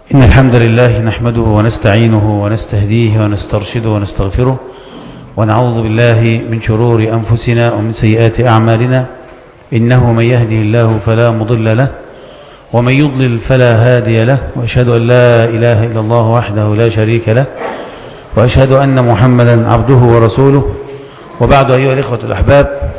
إن الحمد لله نحمده ونستعينه ونستهديه ونسترشده ونستغفره ونعوذ بالله من شرور أنفسنا ومن سيئات أعمالنا إنه من يهده الله فلا مضل له ومن يضلل فلا هادي له وأشهد أن لا إله إلا الله وحده لا شريك له وأشهد أن محمدا عبده ورسوله وبعد أيها الإخوة الأحباب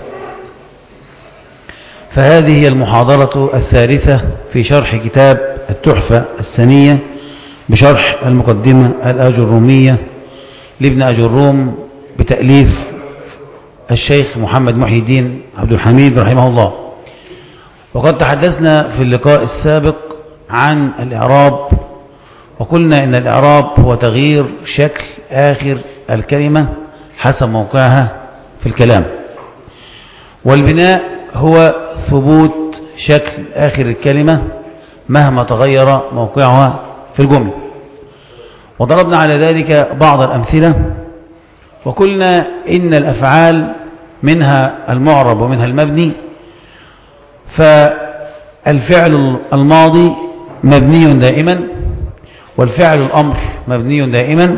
فهذه هي المحاضرة الثالثة في شرح كتاب التحفة السنية بشرح المقدمة الأجرومية لابن أجروم بتأليف الشيخ محمد محي الدين عبد الحميد رحمه الله وقد تحدثنا في اللقاء السابق عن الإعراب وقلنا إن الإعراب هو تغيير شكل آخر الكلمة حسب موقعها في الكلام والبناء هو ثبوت شكل آخر الكلمة مهما تغير موقعها في الجملة وضربنا على ذلك بعض الأمثلة وقلنا إن الأفعال منها المعرب ومنها المبني فالفعل الماضي مبني دائما والفعل الأمر مبني دائما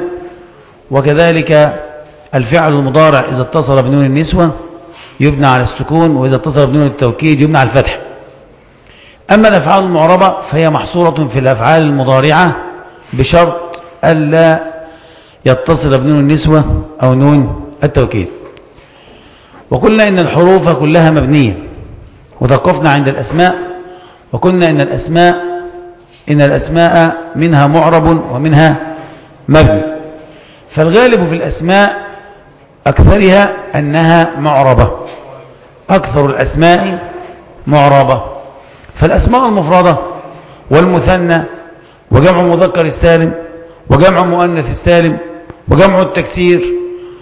وكذلك الفعل المضارع إذا اتصل بنون النسوة يبنى على السكون وإذا اتصل بنون التوكيد يبنى على الفتح أما الأفعال المعربة فهي محصورة في الأفعال المضارعة بشرط ألا يتصل بنون النسوة أو نون التوكيد وقلنا إن الحروف كلها مبنية وتوقفنا عند الأسماء وقلنا إن الأسماء إن الأسماء منها معرب ومنها مبني فالغالب في الأسماء أكثرها أنها معربة أكثر الأسماء معربة فالأسماء المفردة والمثنى وجمع مذكر السالم وجمع مؤنث السالم وجمع التكسير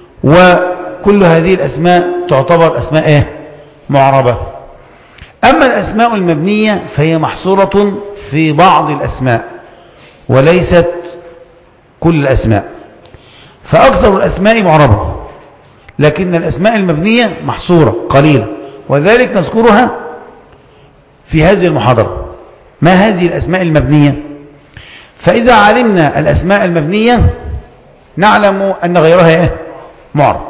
وكل هذه الأسماء تعتبر أسماء إيه؟ معربة أما الأسماء المبنية فهي محصورة في بعض الأسماء وليست كل الأسماء فأكثر الأسماء معربة لكن الأسماء المبنية محصورة قليلة وذلك نذكرها في هذه المحاضرة ما هذه الأسماء المبنية فإذا علمنا الأسماء المبنية نعلم أن غيرها إيه؟ معرب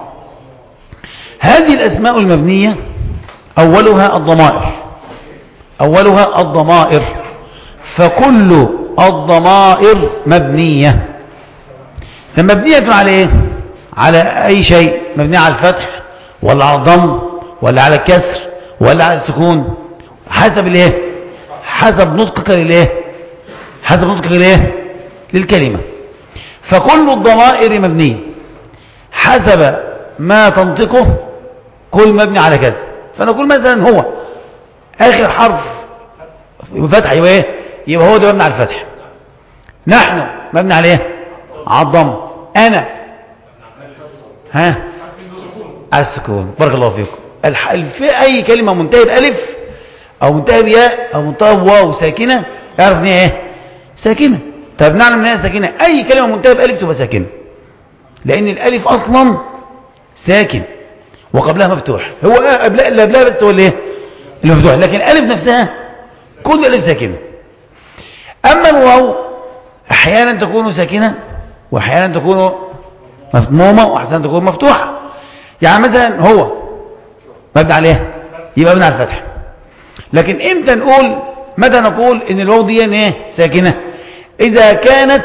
هذه الأسماء المبنية أولها الضمائر أولها الضمائر فكل الضمائر مبنية مبنية على إيه؟ على أي شيء مبنية على الفتح ولا على الضم ولا على الكسر ولا على السكون حسب الايه حسب نطقك للايه حسب نطقك للايه للكلمة فكل الضمائر مبنية حسب ما تنطقه كل مبني على كذا فنقول مثلا هو آخر حرف فتح يبقى ايه يبقى هو ده مبني على الفتح نحن مبني على ايه على الضم انا ها على السكون بارك الله فيكم في اي كلمة منتهى بألف او منتهى بياء او منتهى بواو ساكنة يعرف ان هي ايه ساكنة طب نعلم ان هي ساكنة اي كلمة منتهى بألف تبقى ساكنة لان الالف اصلا ساكن وقبلها مفتوح هو قبلها اللي قبلها بس هو اللي ايه اللي مفتوح لكن الالف نفسها كل الالف ساكنة اما الواو احيانا تكون ساكنة واحيانا تكون مضمومة واحيانا تكون مفتوحة يعني مثلا هو مبني عليه يبقى مبني على الفتح لكن امتى نقول متى نقول ان الواو دي ايه ساكنه اذا كانت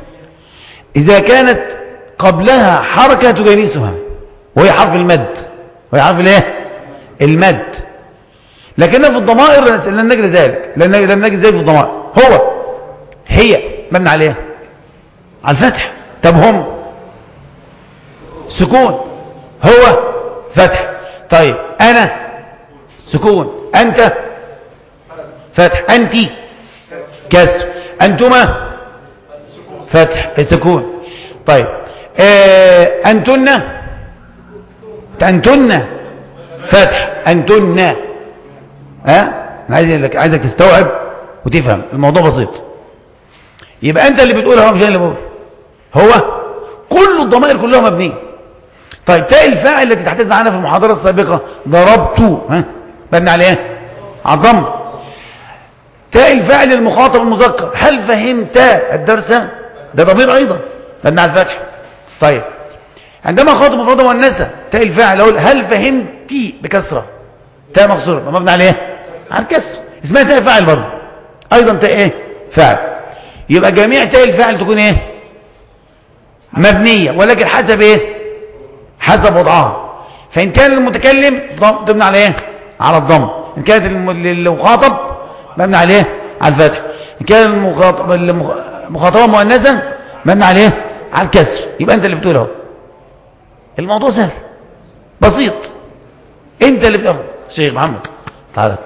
اذا كانت قبلها حركه تجانسها وهي حرف المد وهي حرف الايه المد لكنها في الضمائر لن نجد ذلك لن لم نجد ذلك في الضمائر هو هي مبني عليها على الفتح طب هم سكون هو فتح طيب انا سكون أنت فتح أنت كسر أنتما فتح سكون طيب آه أنتن أنتن فتح أنتن ها أنا عايزك عايزك تستوعب وتفهم الموضوع بسيط يبقى أنت اللي بتقول هو مش أنا اللي بقول هو كل الضمائر كلها مبنيه طيب تاء الفاعل التي تحدثنا عنها في المحاضرة السابقة ضربت ها مبني على ايه على الضم تاء الفاعل المخاطب المذكر هل فهمت الدرس ده ضمير ايضا مبني على الفتح طيب عندما خاطب مفرده مؤنثه تاء الفاعل اقول هل فهمتي بكسره تاء مكسوره مبني على ايه على الكسر اسمها تاء فاعل برضه ايضا تاء ايه فاعل يبقى جميع تاء الفاعل تكون ايه مبنيه ولكن حسب ايه حسب وضعها فان كان المتكلم تبنى على ايه على الضم ان كانت المخاطب مبني عليه على الفتح ان كان المخاطب المخاطبه مؤنثه مبني عليه على الكسر يبقى انت اللي بتقول اهو الموضوع سهل بسيط انت اللي بتقول شيخ محمد تعالى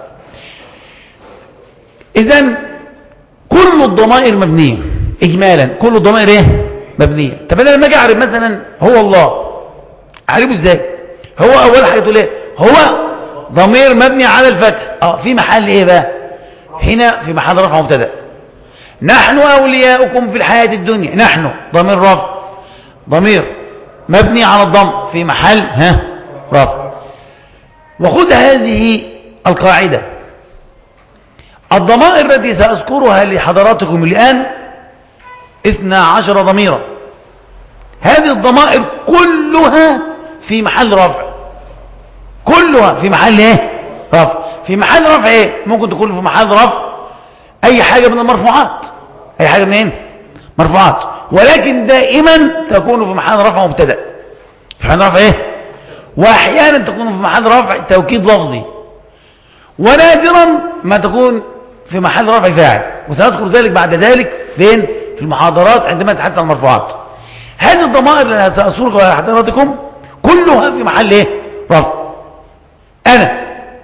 اذا كل الضمائر مبنيه اجمالا كل الضمائر ايه مبنيه طب انا لما اجي اعرف مثلا هو الله اعرفه ازاي هو اول حاجه تقول ايه هو ضمير مبني على الفتح اه في محل ايه بقى هنا في محل رفع مبتدا نحن اولياؤكم في الحياه الدنيا نحن ضمير رفع ضمير مبني على الضم في محل ها رفع وخذ هذه القاعده الضمائر التي سأذكرها لحضراتكم الآن اثنا عشر ضميرا هذه الضمائر كلها في محل رفع كلها في محل ايه رفع في محل رفع ايه ممكن تكون في محل رفع اي حاجة من المرفوعات اي حاجة من ايه مرفوعات ولكن دائما تكون في محل رفع مبتدا في محل رفع ايه واحيانا تكون في محل رفع توكيد لفظي ونادرا ما تكون في محل رفع فاعل وسنذكر ذلك بعد ذلك فين في المحاضرات عندما نتحدث عن المرفوعات هذه الضمائر اللي سأسرك على حضراتكم كلها في محل ايه رفع انا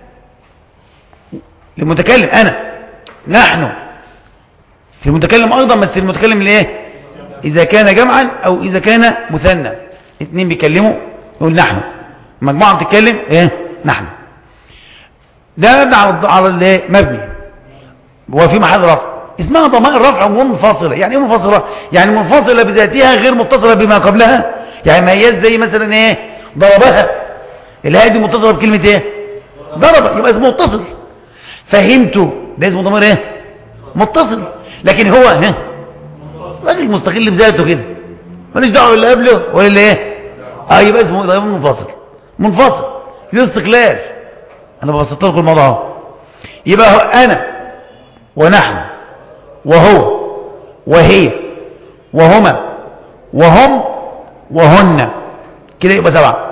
المتكلم انا نحن في المتكلم ايضا بس المتكلم الايه اذا كان جمعا او اذا كان مثنى اثنين بيكلموا يقول نحن مجموعه بتتكلم ايه نحن ده مبني على على الايه مبني هو في محل رفع اسمها ضمائر رفع منفصله يعني ايه منفصله يعني منفصله بذاتها غير متصله بما قبلها يعني ما هي زي مثلا ايه ضربها الهاء دي متصله بكلمه ايه ضرب يبقى اسمه متصل فهمته ده اسمه ضمير ايه متصل لكن هو ها راجل مستقل بذاته كده ماليش دعوه باللي قبله ولا اللي ايه اه يبقى اسمه ضمير منفصل منفصل في استقلال انا ببسط لكم الموضوع اهو يبقى هو انا ونحن وهو وهي وهما وهم وهن كده يبقى سبعه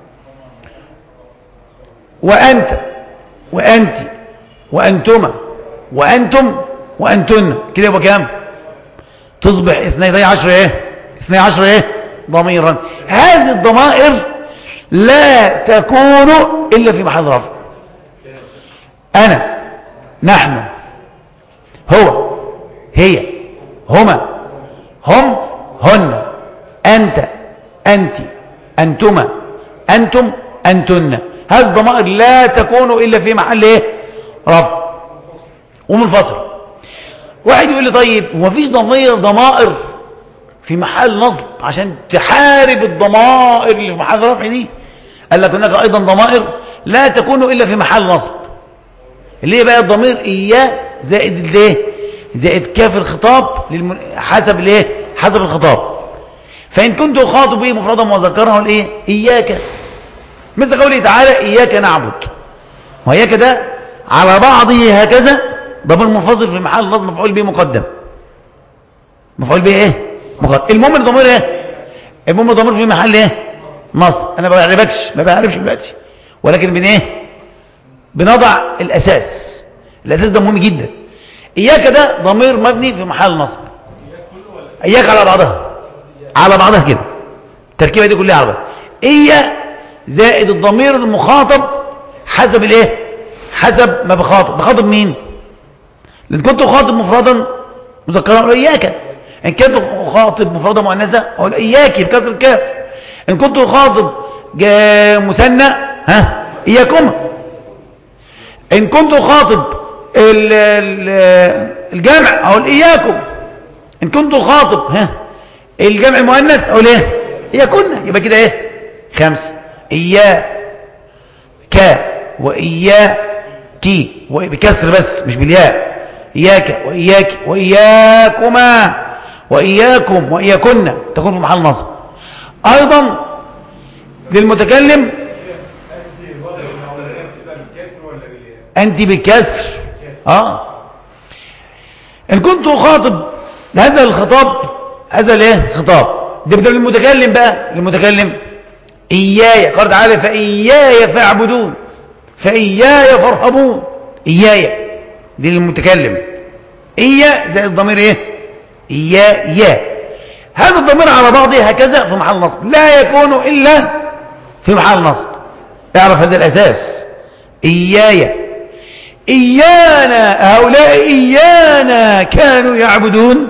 وانت وانت وانتما وانتم وانتن كده يبقى كام تصبح اثني عشر ايه اثني عشر ايه ضميرا هذه الضمائر لا تكون الا في محل رفع انا نحن هو هي هما هم هن انت انت انتما انتم انتن هذه الضمائر لا تكون الا في محل ايه رفع ومنفصل واحد يقول لي طيب هو مفيش ضمير ضمائر في محل نصب عشان تحارب الضمائر اللي في محل رفع دي قال لك هناك ايضا ضمائر لا تكون الا في محل نصب اللي هي بقى الضمير اياه زائد الايه زائد كاف الخطاب للم... حسب الايه حسب الخطاب فان كنت اخاطب به مفردا مذكرا اقول ايه اياك مثل قوله تعالى اياك نعبد واياك ده على بعضه هكذا ضمير منفصل في محل نصب مفعول به مقدم مفعول به ايه مقدم المهم الضمير ايه المهم الضمير في محل ايه نصب انا ما بعرفكش ما بعرفش دلوقتي ولكن من ايه بنضع الاساس الاساس ده مهم جدا اياك ده ضمير مبني في محل نصب اياك على بعضها على بعضها كده التركيبه دي كلها على بعضها ايا زائد الضمير المخاطب حسب الايه حسب ما بخاطب بخاطب مين لان كنت اخاطب مفردا مذكرا اقول اياك ان كنت اخاطب مفردا مؤنثه اقول اياك بكسر الكاف ان كنت اخاطب مثنى ها اياكما ان كنت اخاطب الجمع اقول اياكم ان كنت اخاطب ها الجمع مؤنث اقول ايه اياكن يبقى كده ايه خمسه اياك واياكي بكسر بس مش بالياء إياك وإياك وإياكما وإياكم وإياكن تكون في محل نصب أيضا للمتكلم أنت بالكسر آه إن كنت أخاطب هذا الخطاب هذا الايه خطاب ده بدل المتكلم بقى المتكلم إياي قال تعالى فإياي فاعبدون فإياي فارهبون إياي دي للمتكلم إيا زي الضمير إيه إيا يا هذا الضمير على بعضه هكذا في محل نصب لا يكون إلا في محل نصب اعرف هذا الأساس إياي إيانا هؤلاء إيانا كانوا يعبدون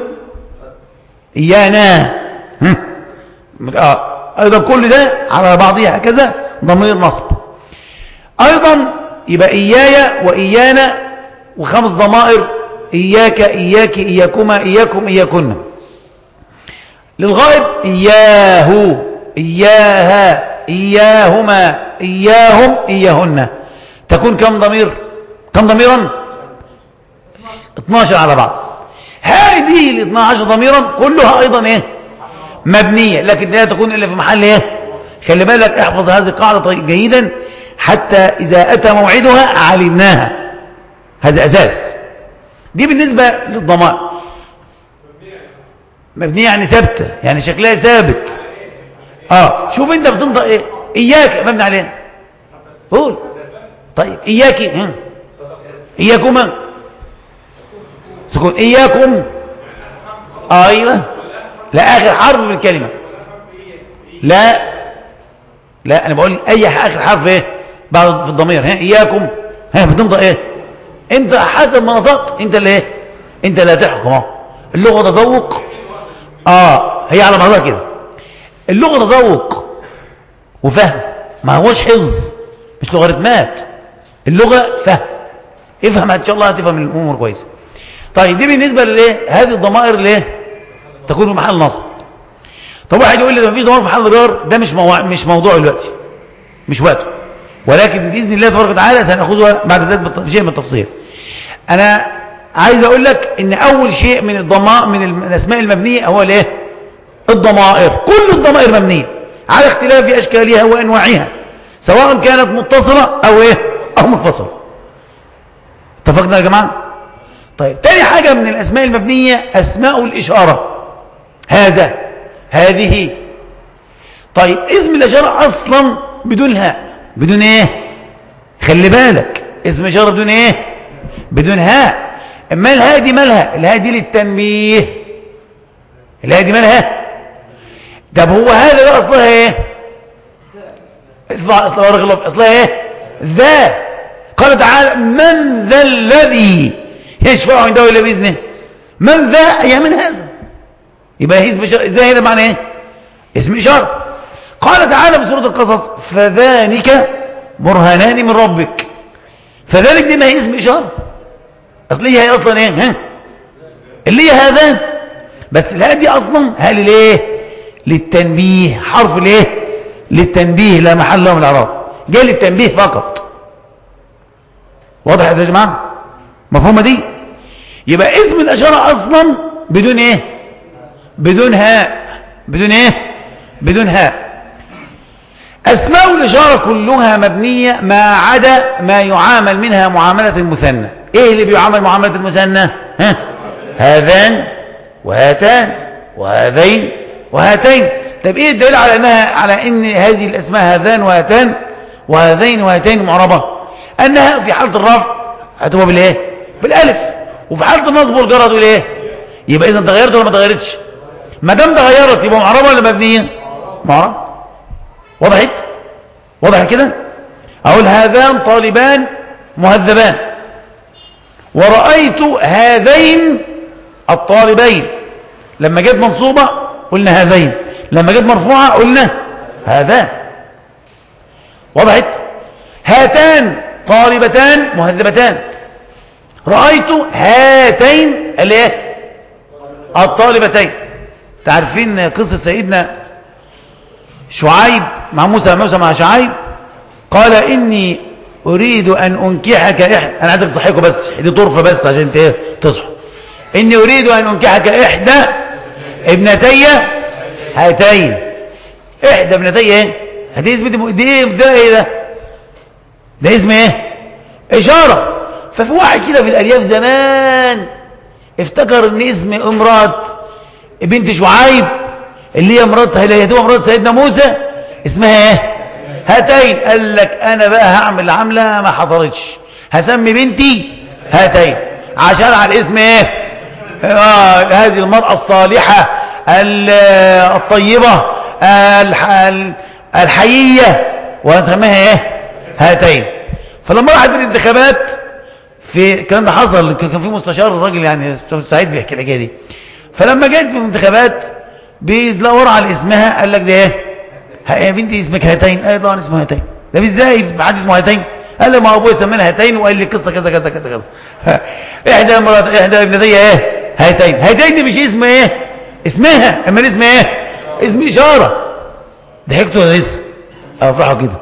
إيانا آه. أيضا كل ده على بعضه هكذا ضمير نصب أيضا يبقى إياي وإيانا وخمس ضمائر إياك إياك إياكما إياكم إياكن للغائب إياه إياها إياهما إياهم إياهن تكون كم ضمير كم ضميرا 12 على بعض هذه ال 12 ضميرا كلها أيضا إيه مبنية لكن لا تكون إلا في محل إيه خلي بالك احفظ هذه القاعدة جيدا حتى إذا أتى موعدها علمناها هذا أساس دي بالنسبة للضمائر مبنية يعني ثابتة يعني شكلها ثابت اه شوف انت بتنطق ايه اياك مبني عليها قول طيب اياك ها اياكما سكون اياكم آه ايوه لا اخر حرف في الكلمة لا لا انا بقول اي اخر حرف ايه بعد في الضمير ها اياكم ها بتنطق ايه انت حسب ما نطقت انت اللي ايه انت اللي هتحكم اهو اللغه تذوق اه هي على بعضها كده اللغه تذوق وفهم ما هوش حفظ مش لوغاريتمات اللغه فهم افهم ان شاء الله هتفهم الامور كويسه طيب دي بالنسبه للايه هذه الضمائر اللي تكون في محل نصب طب واحد يقول لي ده مفيش ضمائر في محل جر ده مش موضوع مش موضوع دلوقتي مش وقته ولكن باذن الله تبارك وتعالى سناخذها بعد ذلك بشيء من التفصيل انا عايز اقول لك ان اول شيء من الضماء من الاسماء المبنيه هو الايه الضمائر كل الضمائر مبنيه على اختلاف اشكالها وانواعها سواء كانت متصله او ايه او منفصله اتفقنا يا جماعه طيب تاني حاجه من الاسماء المبنيه اسماء الاشاره هذا هذه طيب اسم الاشاره اصلا بدون هاء بدون ايه خلي بالك اسم اشاره بدون ايه بدون هاء اما الهاء دي مالها الهاء دي للتنبيه الهاء دي مالها طب هو هذا ده اصلها ايه اصلها اصلها بارك الله اصلها ايه ذا قال تعالى من ذا الذي يشفع عنده الا باذنه من ذا يا من هذا يبقى اسم اشاره ازاي هذا معنى ايه اسم اشاره قال تعالى في سوره القصص فذلك برهانان من ربك فذلك دي ما هي اسم اشاره اصل هي اصلا ايه ها اللي هي هذان بس الهاء دي اصلا هل ليه للتنبيه حرف ليه للتنبيه لا محل له من الاعراب جاي للتنبيه فقط واضح يا جماعه مفهومه دي يبقى اسم الاشاره اصلا بدون ايه بدون هاء بدون ايه بدون هاء اسماء الاشاره كلها مبنيه ما عدا ما يعامل منها معامله المثنى ايه اللي بيعامل معامله المثنى ها هذان وهاتان وهذين وهاتين طب ايه الدليل على انها على ان هذه الاسماء هذان وهاتان وهذين وهاتين معربه انها في حاله الرفع هتبقى بالايه بالالف وفي حاله النصب والجر هتقول ايه يبقى اذا تغيرت ولا ما تغيرتش ما دام تغيرت يبقى معربه ولا مبنيه معربه وضحت وضح كده اقول هذان طالبان مهذبان ورأيت هذين الطالبين لما جت منصوبة قلنا هذين لما جت مرفوعة قلنا هذان وضحت هاتان طالبتان مهذبتان رأيت هاتين الايه الطالبتين تعرفين قصة سيدنا شعيب مع موسى موسى مع شعيب قال إني اريد ان انكحك احدى انا عايزك تصحيكوا بس دي طرفه بس عشان انت ايه تصحوا اني اريد ان انكحك احدى ابنتي هاتين احدى ابنتي ايه دي اسم دي, دي ده ايه ده ده اسم ايه اشاره ففي واحد كده في الارياف زمان افتكر ان اسم امراه بنت شعيب اللي هي مرات اللي هي تبقى مرات سيدنا موسى اسمها ايه هاتين قال لك انا بقى هعمل عمله ما حصلتش هسمي بنتي هاتين عشان على الاسم ايه آه هذه المرأة الصالحة الطيبة الحيية وهنسميها ايه هاتين فلما راحت الانتخابات في الكلام ده حصل كان في مستشار الراجل يعني سعيد بيحكي الحكايه دي فلما جت في الانتخابات بيدور على اسمها قال لك ده ايه يا بنتي اسمك هاتين قالت له انا اسمه هاتين ده ازاي حد اسمه هاتين قال له ما ابويا سمينا هاتين وقال لي قصه كذا كذا كذا كذا احدى مرات احدى ابنتي ايه هاتين هاتين دي مش اسم ايه اسمها اما اسم ايه اسم اشاره ضحكتوا ولا لسه افرحوا كده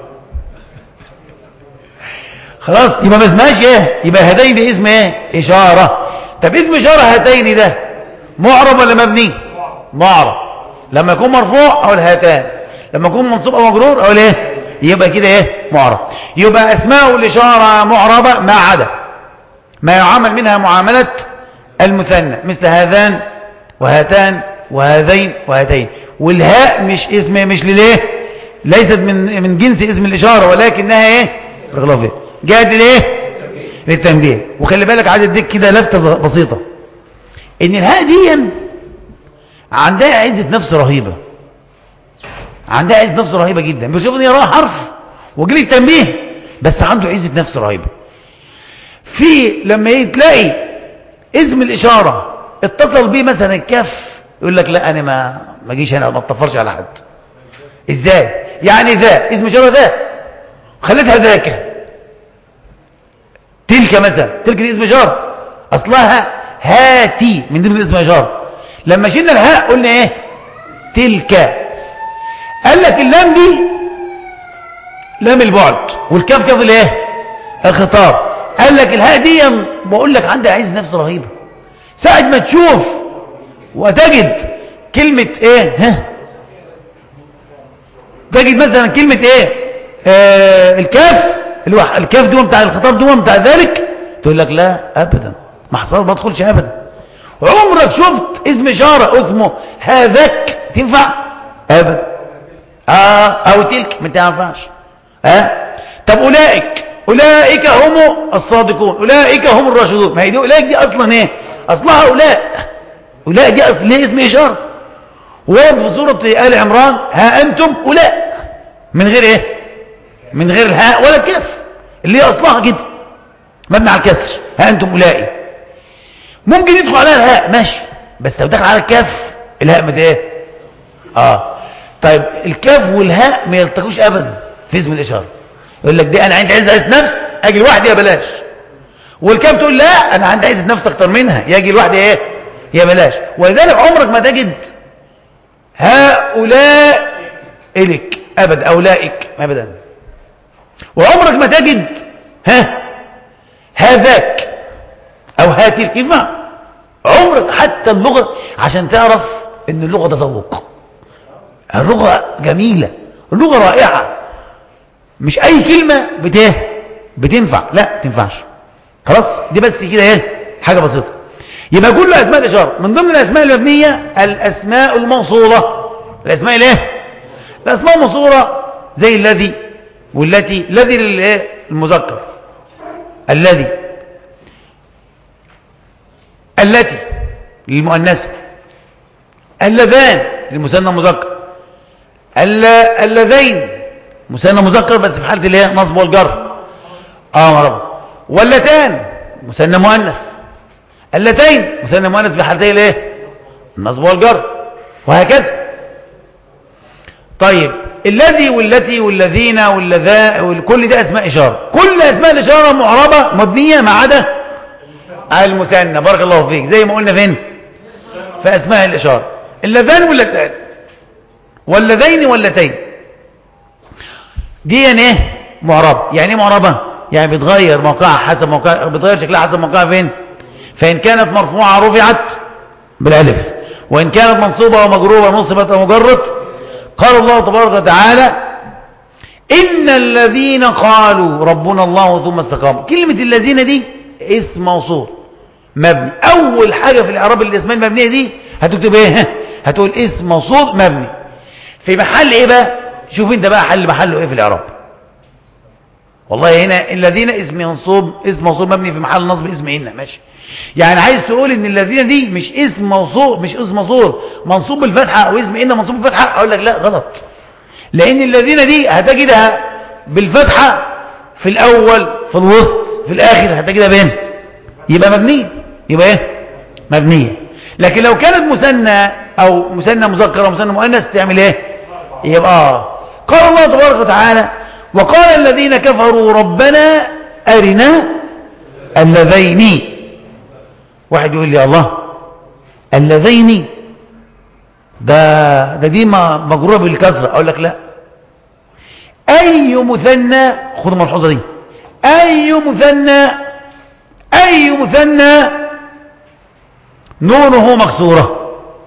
خلاص يبقى ما اسمهاش ايه يبقى هاتين دي اسم ايه اشاره طب اسم اشاره هاتين ده معرب ولا مبني معرب لما يكون مرفوع او الهاتان لما يكون منصوب او مجرور او الايه يبقى كده ايه معرب يبقى اسماء الاشاره معربه ما عدا ما يعامل منها معامله المثنى مثل هذان وهاتان وهذين وهاتين والهاء مش اسم مش لليه ليست من من جنس اسم الاشاره ولكنها ايه رغلافه جاءت ليه للتنبيه وخلي بالك عايز اديك كده لفته بسيطه ان الهاء دي عندها عزه نفس رهيبه عندها عزه نفس رهيبه جدا بيشوف ان يراه حرف وجري التنبيه بس عنده عزه نفس رهيبه في لما تلاقي اسم الاشاره اتصل بيه مثلا الكاف يقول لك لا انا ما ما اجيش هنا ما اتطفرش على حد ازاي يعني ذا اسم اشاره ذا خليتها ذاك تلك مثلا تلك دي اسم اشاره اصلها هاتي من ضمن اسم اشاره لما شلنا الهاء قلنا ايه تلك قال لك اللام دي لام البعد والكاف كاف الايه الخطاب قال لك الهاء دي بقول لك عندها عز نفس رهيبه ساعه ما تشوف وتجد كلمه ايه ها تجد مثلا كلمه ايه آه الكاف الوح... الكاف دوم بتاع الخطاب دوم بتاع ذلك تقول لك لا ابدا ما حصل ما ادخلش ابدا عمرك شفت اسم اشاره اسمه هذاك تنفع ابدا اه او تلك ما تنفعش اه طب اولئك اولئك هم الصادقون اولئك هم الراشدون ما هي دي اولئك دي اصلا ايه اصلها اولاء اولاء دي اصل ليه اسم اشاره وورد في سوره ال عمران ها انتم اولاء من غير ايه من غير الهاء ولا الكاف اللي هي اصلها كده مبني على الكسر ها انتم اولئك ممكن يدخل عليها الهاء ماشي بس لو دخل على الكاف الهاء مت ايه اه طيب الكاف والهاء ما يلتقوش ابدا في اسم الاشاره يقول لك دي انا عندي عزه نفس اجي لوحدي يا بلاش والكاف تقول لا انا عندي عزه نفس اكتر منها يجي لوحدي ايه يا بلاش ولذلك عمرك ما تجد هؤلاء الك ابدا اولئك ابدا وعمرك ما تجد ها هذاك او هاتلك ينفع عمرك حتى اللغه عشان تعرف ان اللغه تذوق اللغه جميله اللغه رائعه مش اي كلمه بته بتنفع لا تنفعش خلاص دي بس كده ايه حاجه بسيطه يبقى كل اسماء الاشاره من ضمن الاسماء المبنيه الاسماء الموصوله الاسماء الايه الاسماء الموصوله زي الذي والتي الذي للايه المذكر الذي التي للمؤنثه اللذان للمثنى المذكر اللذين مثنى مذكر بس في حاله الايه نصب والجر اه مرحبا واللتان مثنى مؤنث اللتين مثنى مؤنث في حالتي الايه النصب والجر وهكذا طيب الذي والتي والذين واللذا كل دي اسماء اشاره كل اسماء الاشاره معربه مبنيه ما عدا المثنى بارك الله فيك زي ما قلنا فين في اسماء الاشاره اللذان واللتان واللذين واللتين دي يعني ايه معربه يعني ايه معربه يعني بتغير موقعها حسب موقع بتغير شكلها حسب موقعها فين فإن كانت مرفوعة رفعت بالالف وإن كانت منصوبة ومجروبة نصبت ومجرت قال الله تبارك وتعالى إن الذين قالوا ربنا الله ثم استقاموا كلمة الذين دي اسم موصول مبني أول حاجة في الإعراب الاسمين المبنية دي هتكتب إيه هتقول اسم موصول مبني في محل إيه بقى شوف أنت بقى حل محله إيه في الإعراب والله هنا الذين اسم منصوب اسم موصول مبني في محل نصب اسم إن ماشي يعني عايز تقول ان الذين دي مش اسم موصول مش اسم موصول منصوب بالفتحه او اسم ان منصوب بالفتحه اقول لك لا غلط لان الذين دي هتجدها بالفتحه في الاول في الوسط في الاخر هتجدها بين يبقى مبنيه يبقى ايه مبنيه لكن لو كانت مثنى او مثنى مذكر او مثنى مؤنث تعمل ايه يبقى آه. قال الله تبارك وتعالى وقال الذين كفروا ربنا ارنا اللذين واحد يقول لي الله اللذين ده ده دي مجروره بالكسره اقول لك لا اي مثنى خدوا الملحوظه دي اي مثنى اي مثنى نونه مكسوره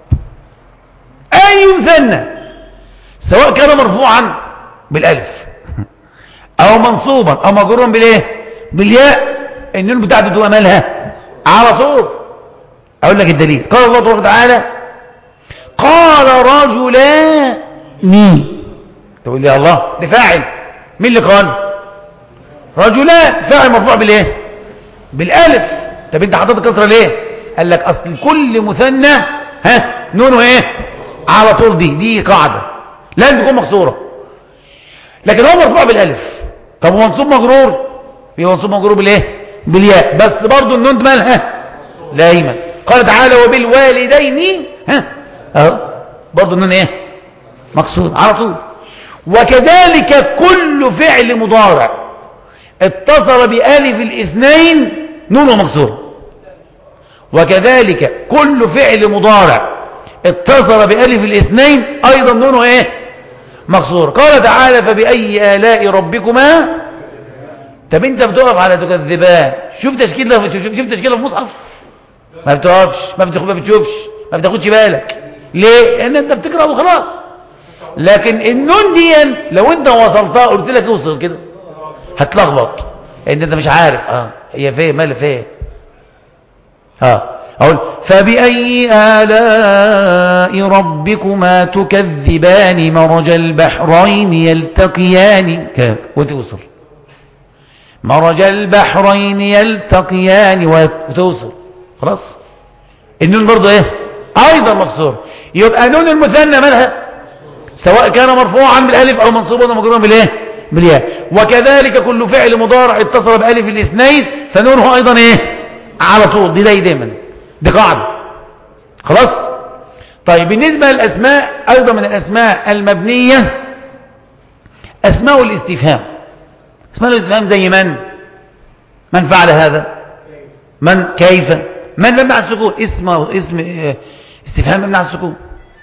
اي مثنى سواء كان مرفوعا بالالف او منصوبا او مجرورا بالايه بالياء النون بتاعته تبقى مالها على طول اقول لك الدليل قال الله تبارك وتعالى قال رجلان تقول لي الله ده فاعل مين اللي قال رجلان فاعل مرفوع بالايه بالالف طب انت حطيت الكسره ليه قال لك اصل كل مثنى ها نونه ايه على طول دي دي قاعده لازم تكون مكسوره لكن هو مرفوع بالالف طب هو منصوب مجرور يبقى منصوب مجرور بالايه بالياء بس برضو النون مالها لايما قال تعالى وبالوالدين ها اهو برضو النون ايه مقصود على طول وكذلك كل فعل مضارع اتصل بألف الاثنين نون مكسور وكذلك كل فعل مضارع اتصل بألف الاثنين أيضا نونه ايه مكسور قال تعالى فبأي آلاء ربكما طب انت بتقف على تكذبان شوف تشكيله شوف, شوف تشكيله في مصحف ما بتقفش ما بتاخد ما بتشوفش ما بتاخدش بالك ليه لان انت بتقرا وخلاص لكن النون دي لو انت وصلتها قلت لك اوصل كده هتلخبط ان انت مش عارف اه هي فين مال فين اه اقول فبأي آلاء ربكما تكذبان مرج البحرين يلتقيان وتوصل مرج البحرين يلتقيان وتوصل خلاص النون برضه ايه ايضا مكسور يبقى نون المثنى مالها سواء كان مرفوعا بالالف او منصوبا او مجرورا بالايه بالياء وكذلك كل فعل مضارع اتصل بالف الاثنين فنونه ايضا ايه على طول دي داي دايما دي قاعده خلاص طيب بالنسبه للاسماء ايضا من الاسماء المبنيه اسماء الاستفهام اسماء الاستفهام زي من من فعل هذا من كيف من مبني على السكون اسم اسم استفهام مبني على السكون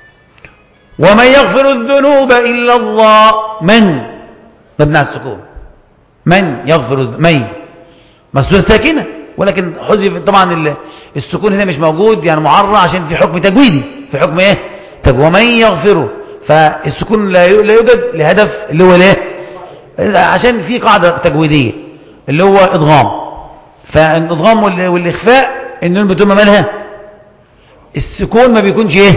ومن يغفر الذنوب الا الله من مبني على السكون من يغفر من مسؤول ساكنه ولكن حذف طبعا السكون هنا مش موجود يعني معرى عشان في حكم تجويدي في حكم ايه طب ومن يغفره فالسكون لا يوجد لهدف اللي هو الايه عشان في قاعدة تجويدية اللي هو إضغام فالإضغام والإخفاء النون بتقول مالها السكون ما بيكونش إيه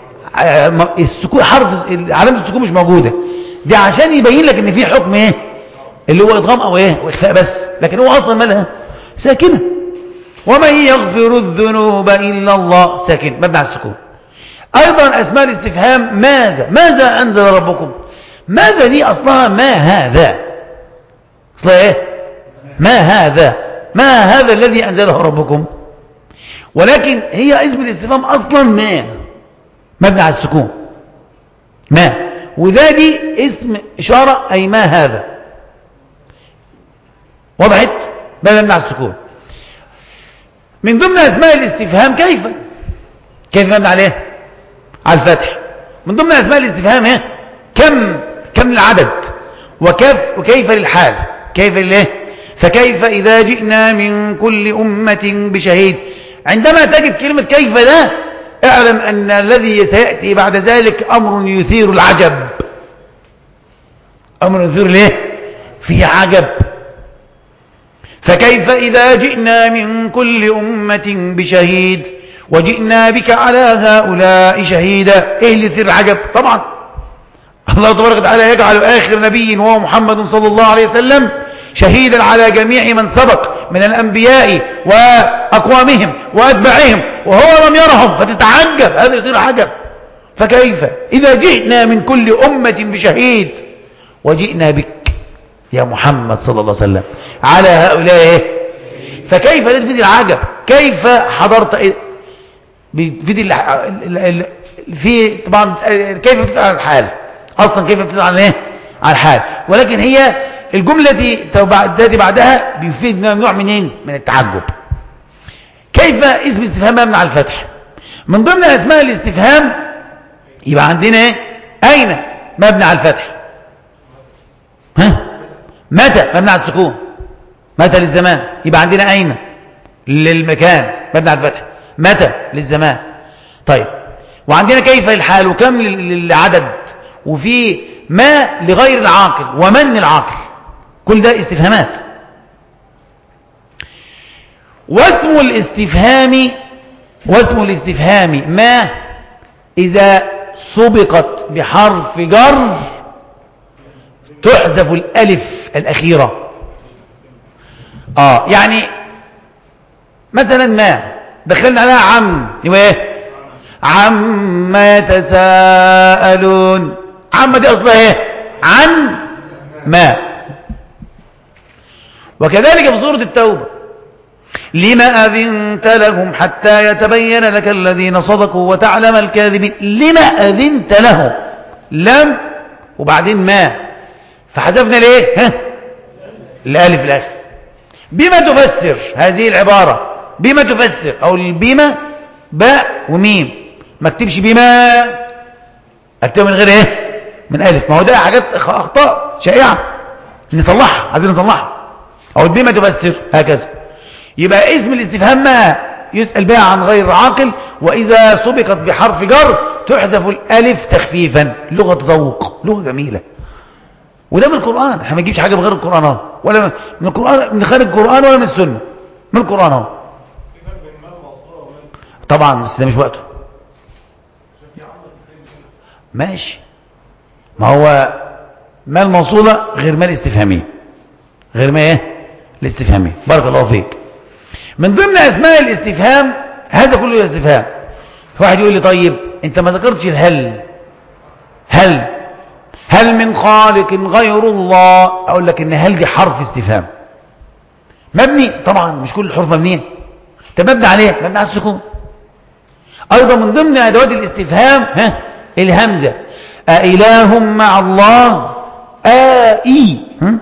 السكون حرف علامة السكون مش موجودة دي عشان يبين لك إن في حكم إيه اللي هو إضغام أو إيه وإخفاء بس لكن هو أصلا مالها ساكنة ومن يغفر الذنوب إلا الله ساكن مبنى على السكون أيضا أسماء الاستفهام ماذا ماذا أنزل ربكم ماذا دي أصلها ما هذا أصلها إيه ما هذا ما هذا الذي أنزله ربكم ولكن هي اسم الاستفهام أصلا ما مبني على السكون ما وذا دي اسم إشارة أي ما هذا وضحت مبني على السكون من ضمن أسماء الاستفهام كيف كيف مبني عليه على الفتح من ضمن أسماء الاستفهام ايه كم كم العدد وكيف وكيف للحال كيف للايه فكيف إذا جئنا من كل أمة بشهيد عندما تجد كلمة كيف ده اعلم أن الذي سيأتي بعد ذلك أمر يثير العجب أمر يثير ليه فيه عجب فكيف إذا جئنا من كل أمة بشهيد وجئنا بك على هؤلاء شهيدا إيه اللي يثير العجب طبعا الله تبارك وتعالى يجعل آخر نبي وهو محمد صلى الله عليه وسلم شهيدا على جميع من سبق من الأنبياء وأقوامهم وأتباعهم وهو لم يرهم فتتعجب هذا يصير عجب فكيف إذا جئنا من كل أمة بشهيد وجئنا بك يا محمد صلى الله عليه وسلم على هؤلاء إيه؟ فكيف ده تفيد العجب كيف حضرت إيه؟ بتفيد في طبعا كيف بتسأل عن الحال أصلا كيف بتسأل عن إيه عن الحال ولكن هي الجملة التي بعدها بيفيد نوع منين من التعجب كيف اسم استفهام مبني على الفتح من ضمن اسماء الاستفهام يبقى عندنا ايه اين مبني على الفتح ها متى مبني على السكون متى للزمان يبقى عندنا اين للمكان مبني على الفتح متى للزمان طيب وعندنا كيف الحال وكم للعدد وفي ما لغير العاقل ومن العاقل كل ده استفهامات واسم الاستفهام واسم الاستفهام ما إذا سبقت بحرف جر تحذف الألف الأخيرة آه يعني مثلا ما دخلنا عليها عم يبقى ايه عم يتساءلون عم دي اصلها ايه عن ما وكذلك في سورة التوبة لما أذنت لهم حتى يتبين لك الذين صدقوا وتعلم الكاذبين لما أذنت لهم لم وبعدين ما فحذفنا ليه ها الالف الاخر بما تفسر هذه العبارة بما تفسر او بما باء وميم ما اكتبش بما اكتبها من غير ايه من الف ما هو ده حاجات اخطاء شائعه نصلحها عايزين نصلحها او بما تفسر هكذا يبقى اسم الاستفهام ما يسأل بها عن غير عاقل وإذا سبقت بحرف جر تحذف الألف تخفيفا لغة تذوق لغة جميلة وده من القرآن احنا ما نجيبش حاجة بغير القرآن اهو ولا من القرآن من خارج القرآن ولا من السنة من القرآن اهو طبعا بس ده مش وقته ماشي ما هو ما الموصولة غير ما الاستفهامية غير ما ايه الاستفهامية بارك الله فيك من ضمن اسماء الاستفهام هذا كله استفهام واحد يقول لي طيب انت ما ذكرتش الهل هل هل من خالق غير الله اقول لك ان هل دي حرف استفهام مبني طبعا مش كل الحروف مبنيه طب مبني عليه مبني على السكون ايضا من ضمن ادوات الاستفهام ها الهمزه أإله مع الله آئي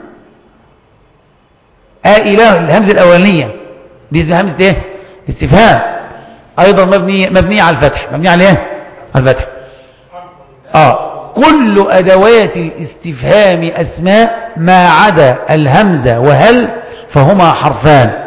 آإله الهمزة الأولانية دي اسمها همزة ايه استفهام أيضا مبني مبنية على الفتح مبنية على ايه على الفتح آه كل أدوات الاستفهام أسماء ما عدا الهمزة وهل فهما حرفان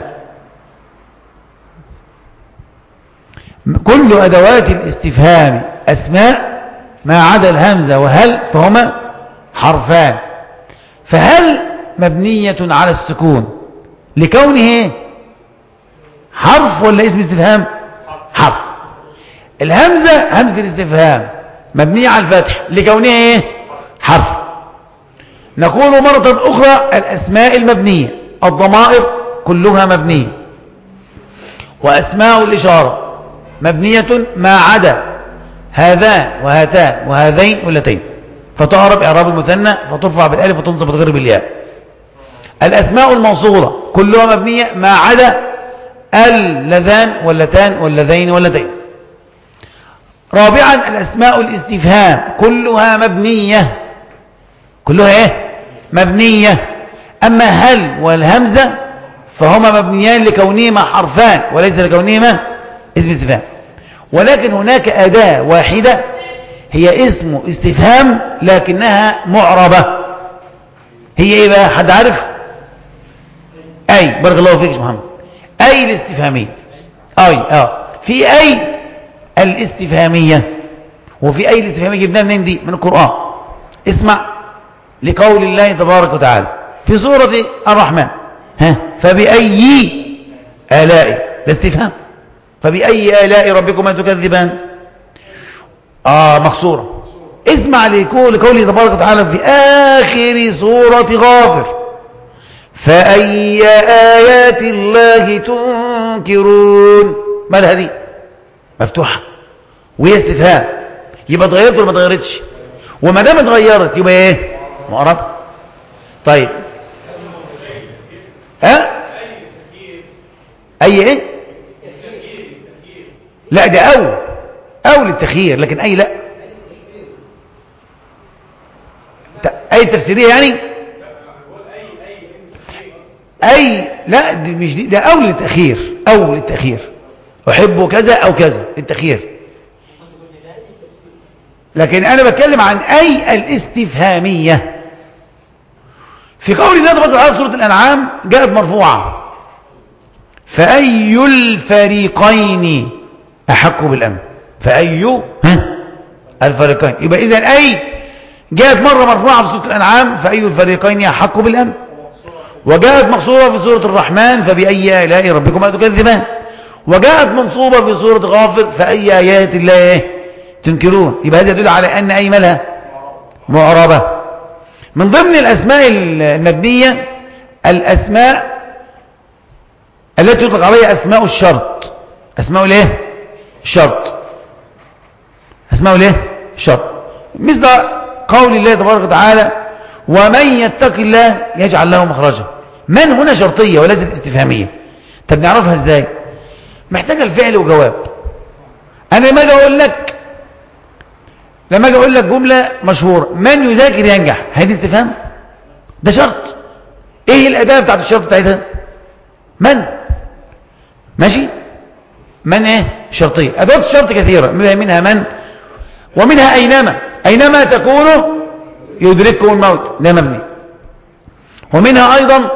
كل أدوات الاستفهام أسماء ما عدا الهمزة وهل فهما حرفان فهل مبنية على السكون لكونه حرف ولا اسم استفهام حرف الهمزة همزة الاستفهام مبنية على الفتح لكونها ايه حرف نقول مرة أخرى الأسماء المبنية الضمائر كلها مبنية وأسماء الإشارة مبنية ما عدا هذان وهاتان وهذين واللتين فتعرب إعراب المثنى فترفع بالالف وتنصب وتغير بالياء الأسماء الموصولة كلها مبنية ما عدا اللذان واللتان واللذين واللتين رابعا الأسماء الاستفهام كلها مبنية كلها ايه مبنية أما هل والهمزة فهما مبنيان لكونهما حرفان وليس لكونهما اسم استفهام ولكن هناك أداة واحدة هي اسم استفهام لكنها معربة هي ايه بقى حد عارف أي بارك الله فيك يا محمد أي الاستفهامية أي آه في أي الاستفهامية وفي أي الاستفهامية جبناها منين دي من القرآن اسمع لقول الله تبارك وتعالى في سورة الرحمن ها فبأي آلاء ده استفهام فبأي آلاء ربكما تكذبان آه مقصورة اسمع لقول قوله تبارك وتعالى في آخر سورة غافر فأي آيات الله تنكرون ما الهدي مفتوحة وهي استفهام يبقى اتغيرت ولا ما اتغيرتش وما دام اتغيرت يبقى ايه معرب طيب ها اي ايه لا ده او او للتخيير لكن اي لا اي تفسيريه يعني اي لا دي مش دي ده او للتاخير او للتاخير احب كذا او كذا للتاخير لكن انا بتكلم عن اي الاستفهاميه في قول الله تبارك وتعالى سوره الانعام جاءت مرفوعه فاي الفريقين احق بالامن فاي ها الفريقين يبقى اذا اي جاءت مره مرفوعه في سوره الانعام فاي الفريقين احق بالامن وجاءت مقصورة في سورة الرحمن فبأي آلاء ربكما تكذبان وجاءت منصوبة في سورة غافر فأي آيات الله تنكرون يبقى هذا يدل على أن أي ملها معربة من ضمن الأسماء المبنية الأسماء التي يطلق عليها أسماء الشرط أسماء الايه شرط أسماء الايه شرط مثل قول الله تبارك وتعالى ومن يتق الله يجعل له مخرجا من هنا شرطية وليست استفهامية طب نعرفها ازاي محتاجة الفعل وجواب انا لما اجي اقول لك لما اجي اقول لك جملة مشهورة من يذاكر ينجح هذه استفهام ده شرط ايه الاداة بتاعت الشرط بتاعتها من ماشي من ايه شرطية ادوات الشرط كثيرة منها من ومنها اينما اينما تكون يدرككم الموت ده مبني ومنها ايضا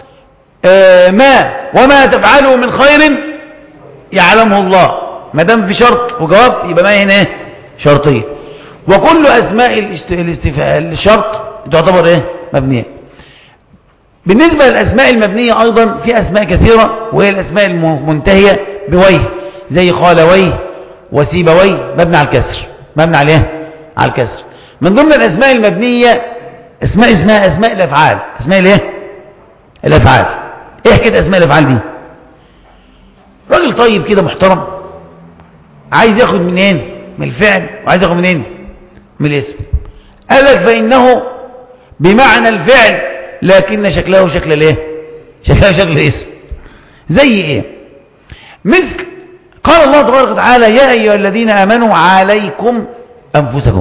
آه ما وما تفعلوا من خير يعلمه الله ما دام في شرط وجواب يبقى ما هنا ايه شرطيه وكل اسماء الاستفهام الشرط تعتبر ايه مبنيه بالنسبه للاسماء المبنيه ايضا في اسماء كثيره وهي الاسماء المنتهيه بويه زي خالويه وسيبويه مبني على الكسر مبني عليه على الكسر من ضمن الاسماء المبنيه اسماء اسماء اسماء الافعال اسماء الايه الافعال ايه حكايه اسماء الافعال دي راجل طيب كده محترم عايز ياخد منين من الفعل وعايز ياخد منين من الاسم قال لك فانه بمعنى الفعل لكن شكله شكل الايه شكله شكل الاسم زي ايه مثل قال الله تبارك وتعالى يا ايها الذين امنوا عليكم انفسكم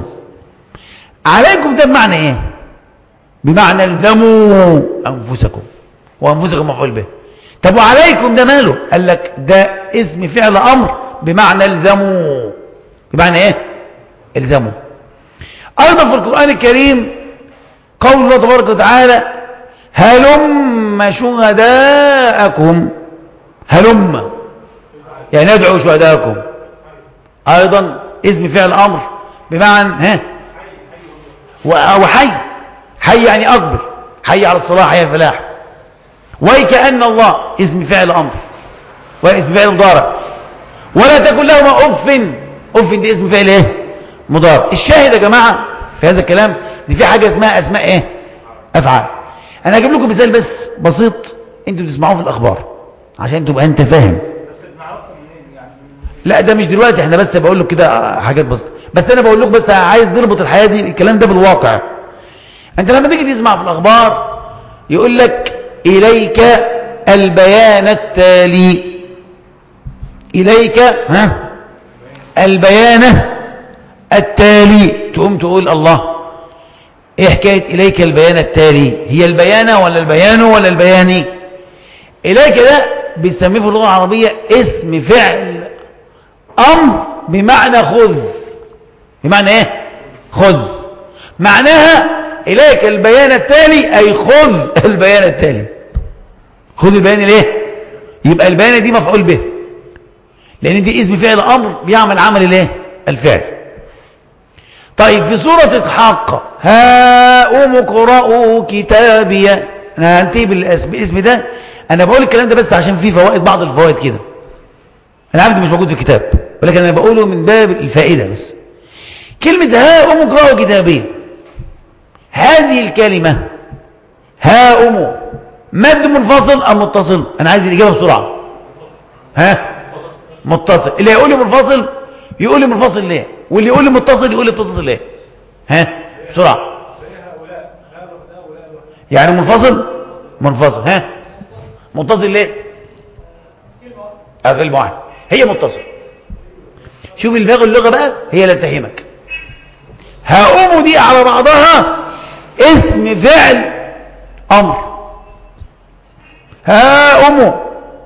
عليكم ده بمعنى ايه بمعنى الزموا انفسكم وانفسكم مفعول به طب وعليكم ده ماله قال لك ده اسم فعل امر بمعنى الزموا بمعنى ايه الزموا ايضا في القران الكريم قول الله تبارك وتعالى هلم شهداءكم هلم يعني ادعوا شهداءكم ايضا اسم فعل امر بمعنى ها وحي حي يعني أكبر حي على الصلاة حي الفلاح وكأن الله اسم فعل أمر واسم فعل مضارع ولا تكن لهما أف أف دي اسم فعل إيه مضارع الشاهد يا جماعة في هذا الكلام دي في حاجة اسمها أسماء إيه أفعال أنا هجيب لكم مثال بس بسيط أنتوا تسمعوه في الأخبار عشان تبقى أنت فاهم لا ده مش دلوقتي احنا بس بقول لك كده حاجات بسيطه بس انا بقول لك بس عايز نربط الحياه دي الكلام ده بالواقع انت لما تيجي تسمع في الاخبار يقول لك اليك البيان التالي اليك ها البيان التالي تقوم تقول الله ايه حكايه اليك البيان التالي هي البيانه ولا البيان ولا البياني اليك ده بيسميه في اللغه العربيه اسم فعل امر بمعنى خذ بمعنى ايه خذ معناها إليك البيان التالي أي خذ البيان التالي خذ البيان ليه يبقى البيان دي مفعول به لان دي اسم فعل امر بيعمل عمل الايه الفعل طيب في سورة الحق ها أم اقرأوا كتابي أنا هنتهي بالاسم ده أنا بقول الكلام ده بس عشان فيه فوائد بعض الفوائد كده أنا عارف مش موجود في الكتاب ولكن أنا بقوله من باب الفائدة بس كلمة ها أم اقرأوا كتابي هذه الكلمة ها أم مد منفصل أم متصل أنا عايز الإجابة بسرعة ها متصل اللي يقول لي منفصل يقول لي منفصل ليه واللي يقول لي متصل يقول لي متصل ليه ها بسرعة يعني منفصل منفصل ها متصل ليه كلمة واحدة هي متصل شوف الباقي اللغة بقى هي اللي تفهمك هقوم دي على بعضها اسم فعل امر ها امه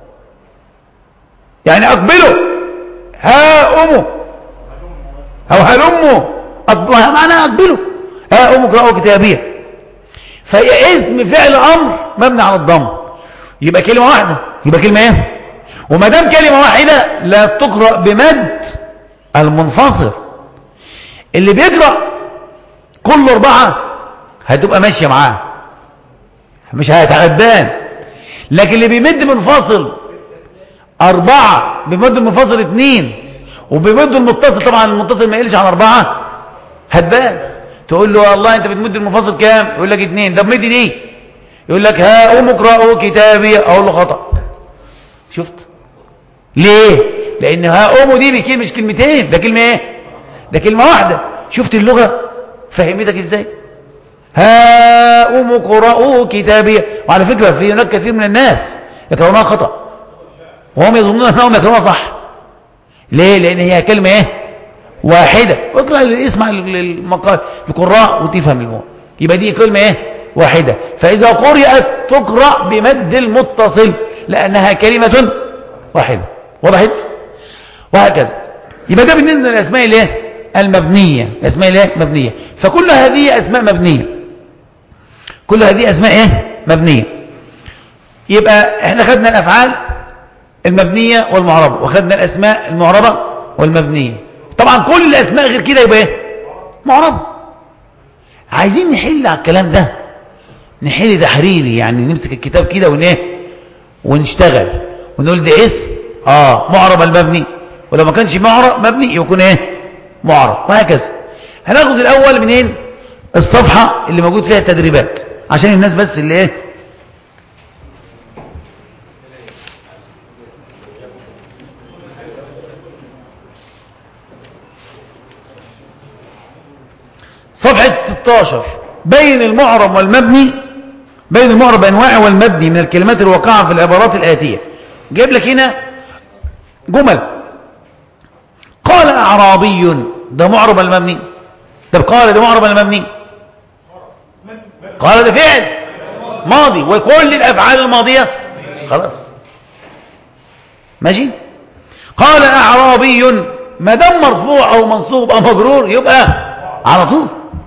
يعني اقبله ها امه او هلمه أقبله معناها اقبله ها امه اقرأوا كتابيه فهي اسم فعل امر مبني على الضم يبقى كلمة واحدة يبقى كلمة ايه وما دام كلمة واحدة لا تقرأ بمد المنفصل اللي بيقرأ كل أربعة هتبقى ماشية معاه مش هيتعبان لكن اللي بيمد منفصل أربعة بيمد المنفصل اثنين وبيمد المتصل طبعا المتصل ما يقلش عن أربعة هتبان تقول له والله أنت بتمد المنفصل كام يقول لك اثنين ده بمد دي يقول لك ها قوم اقرأوا كتابي أقول له خطأ شفت ليه لأن ها قوموا دي بكلمة مش كلمتين ده كلمة ايه ده كلمة واحدة شفت اللغة فهمتك ازاي ها قوموا اقرأوا كتابي وعلى فكرة في هناك كثير من الناس يقرؤونها خطأ وهم يظنون أنهم يقرؤونها صح ليه لأن هي كلمة ايه واحدة واقرأ اسمع المقال القراء وتفهم الموضوع يبقى دي كلمة ايه واحدة فإذا قرأت تقرأ بمد المتصل لأنها كلمة واحدة وضحت وهكذا يبقى ده بالنسبة للأسماء الايه المبنية الأسماء الايه مبنية فكل هذه أسماء مبنية كل هذه أسماء ايه مبنية يبقى احنا خدنا الأفعال المبنية والمعربة وخدنا الأسماء المعربة والمبنية طبعا كل الأسماء غير كده يبقى ايه معربة عايزين نحل على الكلام ده نحل تحريري يعني نمسك الكتاب كده ون ايه ونشتغل ونقول ده اسم اه معرب المبني ولو ما كانش معرب مبني يكون ايه معرب وهكذا هناخذ الاول منين الصفحة اللي موجود فيها التدريبات عشان الناس بس اللي ايه صفحة 16 بين المعرب والمبني بين المعرب أنواعه والمبني من الكلمات الواقعة في العبارات الآتية جايب لك هنا جمل قال أعرابي ده معرب المبني ده قال ده معرب المبني قال ده فعل ماضي وكل الأفعال الماضية خلاص ماشي قال أعرابي ما دام مرفوع أو منصوب أو مجرور يبقى على طول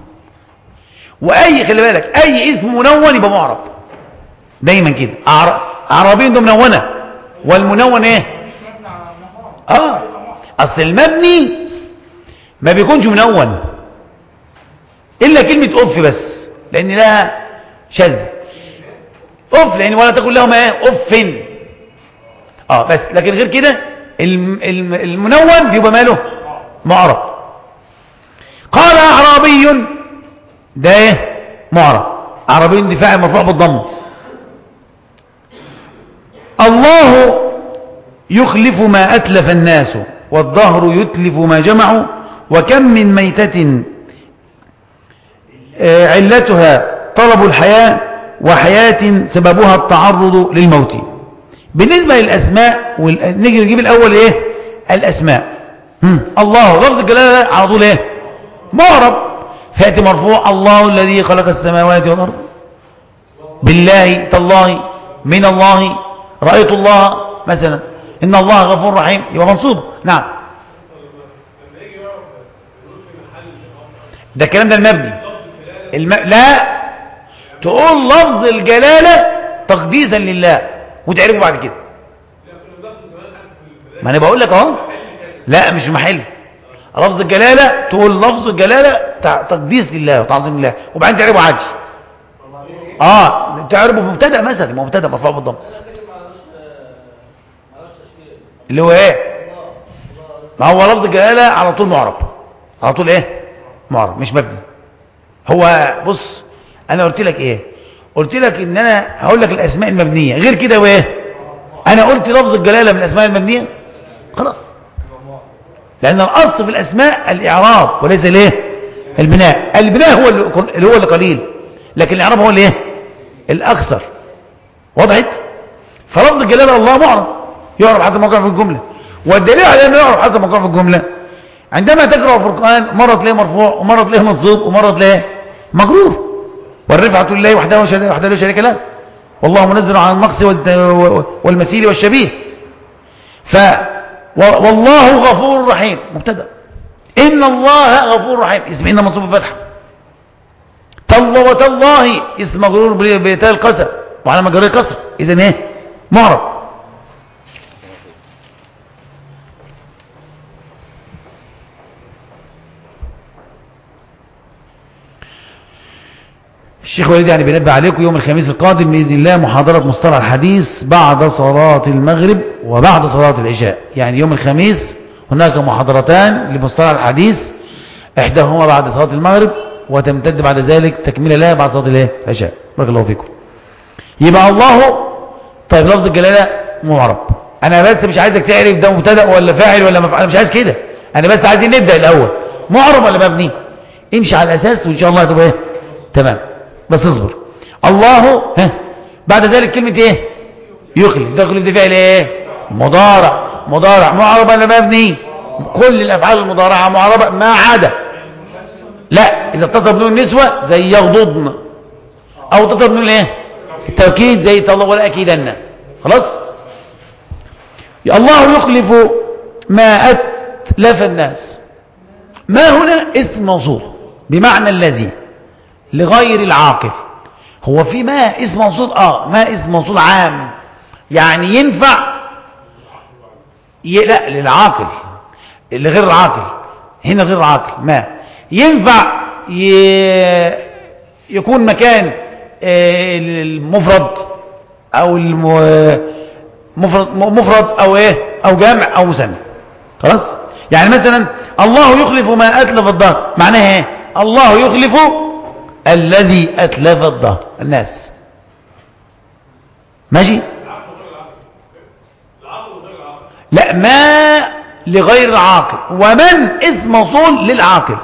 واي خلي بالك اي اسم منون يبقى معرب دايما كده اعرابي ده منونه والمنون ايه اه اصل المبني ما بيكونش منون الا كلمه اف بس لان لها شاذ اف لان ولا تقول لهم ايه اف اه بس لكن غير كده المنون بيبقى ماله معرب قال اعرابي ده ايه معرب عربي دي فاعل مرفوع بالضم الله يخلف ما أتلف الناس والظهر يتلف ما جمعوا وكم من ميتة علتها طلب الحياة وحياة سببها التعرض للموت بالنسبة للأسماء وال... نيجي نجيب الأول إيه الأسماء هم. الله لفظ الجلالة على طول إيه معرب فيأتي مرفوع الله الذي خلق السماوات والأرض بالله تالله من الله رأيت الله مثلا إن الله غفور رحيم يبقى منصوب نعم ده الكلام ده المبني الم... لا تقول لفظ الجلالة تقديسا لله وتعرفه بعد كده ما انا بقول لك اهو لا مش محل لفظ الجلاله تقول لفظ الجلاله تقديس لله وتعظيم لله وبعدين تعرفه عادي اه تعرفه مبتدا مثلا مبتدا مرفوع بالضم اللي هو ايه ما هو لفظ الجلاله على طول معرب على طول ايه معرب مش مبني هو بص انا قلت لك ايه قلت لك ان انا هقول لك الاسماء المبنيه غير كده وايه انا قلت لفظ الجلاله من الاسماء المبنيه خلاص لان الاصل في الاسماء الاعراب وليس الايه البناء البناء هو اللي هو اللي قليل لكن الاعراب هو الايه الاكثر وضحت فلفظ الجلاله الله معرب يعرف حسب موقع في الجمله والدليل على انه يعرف حسب موقع في الجمله عندما تقرا في القران مره تلاقيه مرفوع ومره تلاقيه منصوب ومره تلاقيه مجرور والرفعه لله وحده وحده لا شريك له والله منزل عن النقص والمثيل والشبيه ف والله غفور رحيم مبتدا ان الله غفور رحيم اسم ان منصوب بفتحه تالله وتالله اسم مجرور بتاء القسم وعلى مجرور الكسر اذا ايه معرب الشيخ وليد يعني بينبه عليكم يوم الخميس القادم بإذن الله محاضرة مصطلح الحديث بعد صلاة المغرب وبعد صلاة العشاء يعني يوم الخميس هناك محاضرتان لمصطلح الحديث إحداهما بعد صلاة المغرب وتمتد بعد ذلك تكملة لها بعد صلاة العشاء بارك الله فيكم يبقى الله طيب لفظ الجلالة معرب أنا بس مش عايزك تعرف ده مبتدا ولا فاعل ولا مفعول مش عايز كده أنا بس عايزين نبدأ الأول معرب ولا مبني امشي على الأساس وإن شاء الله هتبقى إيه تمام بس اصبر الله ها بعد ذلك كلمة ايه يخلف تخلف دي فعل ايه مضارع مضارع معرب ولا مبني كل الافعال المضارعة معربة ما عدا لا اذا اتصل بنون النسوة زي يغضضن او اتصل بنون ايه التوكيد زي الله ولا اكيدن خلاص الله يخلف ما اتلف الناس ما هنا اسم موصول بمعنى الذي لغير العاقل هو في ماء اسم موصول اه ماء اسم موصول عام يعني ينفع ي... لا للعاقل لغير العاقل هنا غير العاقل ماء ينفع ي... يكون مكان المفرد او المفرد مفرد او ايه او جامع او مثنى خلاص يعني مثلا الله يخلف ما اتلف الظهر معناها ايه الله يخلف الذي أتلف الظهر الناس ماشي لا ما لغير العاقل ومن اسم موصول للعاقل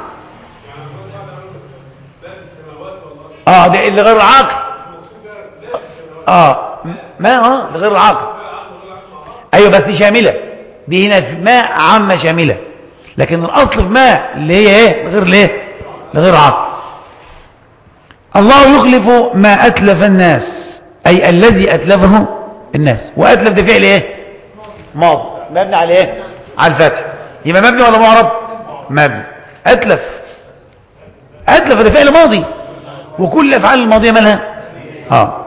اه ده لغير العاقل اه ما اه لغير العاقل ايوه بس دي شامله دي هنا في ما عامه شامله لكن الاصل في ما اللي هي ايه غير ليه لغير عاقل الله يخلف ما أتلف الناس أي الذي أتلفه الناس وأتلف ده فعل إيه ماضي مبني على إيه على الفتح يبقى مبني ولا معرب مبني أتلف أتلف ده فعل ماضي وكل الأفعال الماضية مالها آه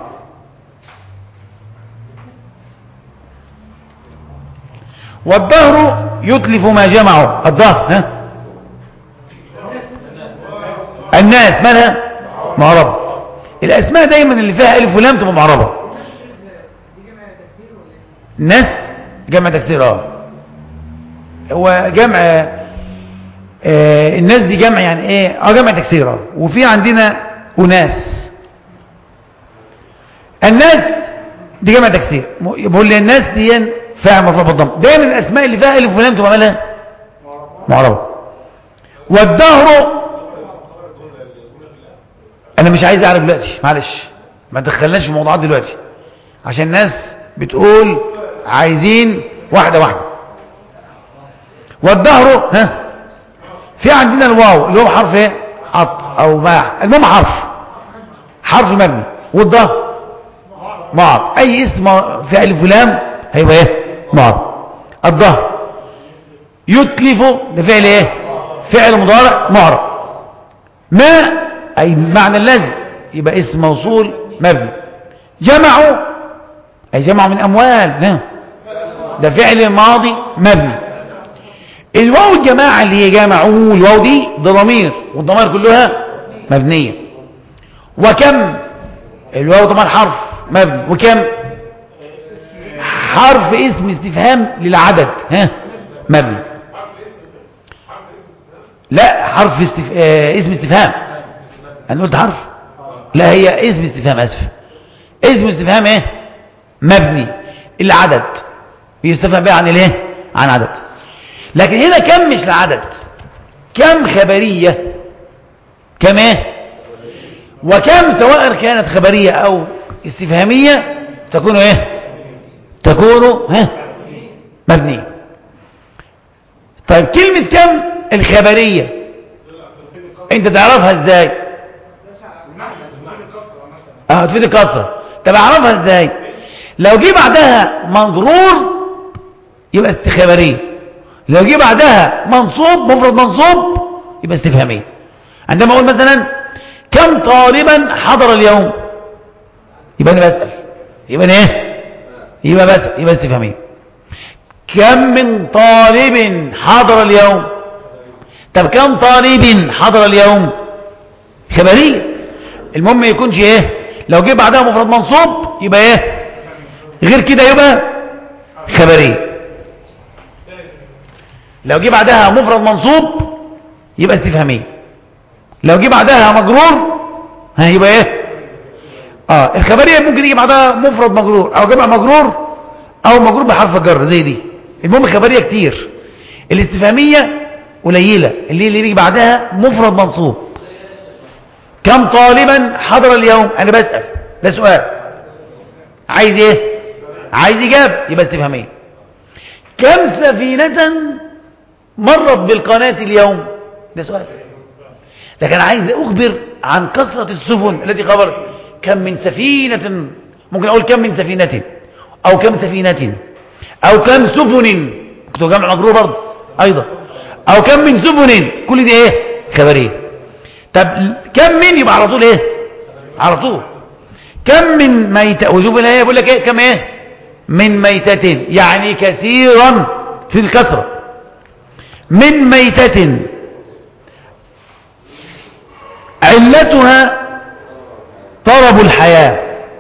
والدهر يتلف ما جمعه الدهر ها الناس مالها معربة الأسماء دايما اللي فيها ألف ولام تبقى معربة ناس جمع تكسير اه هو جمع آه الناس دي جمع يعني ايه اه جمع تكسير اه وفي عندنا أناس الناس دي جمع تكسير بقول لي الناس دي فاعل مرفوع بالضم دايما الأسماء اللي فيها ألف ولام تبقى مالها معربة والدهر انا مش عايز اعرف دلوقتي معلش ما تدخلناش في موضوعات دلوقتي عشان الناس بتقول عايزين واحده واحده والدهر ها في عندنا الواو اللي هو حرف ايه عطف او باع المهم حرف حرف مبني والظهر معرب اي اسم في الف ولام هيبقى ايه معرب الظهر يتلف ده فعل ايه فعل مضارع معرب ما أي معنى الذي يبقى اسم موصول مبني جمعوا أي جمع من أموال لا ده فعل ماضي مبني الواو الجماعة اللي هي جمعوا الواو دي ده ضمير والضمائر كلها مبنية وكم الواو طبعا حرف مبني وكم حرف اسم استفهام للعدد ها مبني لا حرف استف... آه اسم استفهام انا قلت حرف لا هي اسم استفهام اسف اسم استفهام ايه مبني العدد بيستفهم بقى عن الايه عن عدد لكن هنا كم مش العدد كم خبرية كم ايه وكم سواء كانت خبرية او استفهامية تكون ايه تكون ها مبنية طيب كلمة كم الخبرية انت تعرفها ازاي اه تفيد الكسرة طب اعرفها ازاي لو جه بعدها مجرور يبقى استخبارية لو جه بعدها منصوب مفرد منصوب يبقى استفهامية عندما اقول مثلا كم طالبا حضر اليوم يبقى انا بسأل يبقى انا ايه يبقى بسأل يبقى استفهامية كم من طالب حضر اليوم طب كم طالب حضر اليوم خبرية المهم ما يكونش ايه لو جه بعدها مفرد منصوب يبقى ايه غير كده يبقى خبرية لو جه بعدها مفرد منصوب يبقى استفهامية لو جه بعدها مجرور ها يبقى ايه اه الخبرية ممكن يجي بعدها مفرد مجرور او جمع مجرور او مجرور بحرف الجر زي دي المهم الخبرية كتير الاستفهامية قليلة اللي اللي يجي بعدها مفرد منصوب كم طالبا حضر اليوم انا بسأل ده سؤال عايز ايه عايز اجابه يبقى استفهاميه كم سفينة مرت بالقناة اليوم ده سؤال لكن عايز اخبر عن كثرة السفن التي خبر كم من سفينة ممكن اقول كم من سفينة او كم سفينة او كم سفن كنت جمع مجرور برضه ايضا او كم من سفن كل دي ايه خبريه طب كم من يبقى على طول ايه على طول كم من ميتة وشوف الايه بيقول لك ايه كم ايه من ميتة يعني كثيرا في الكثرة من ميتة علتها طلب الحياة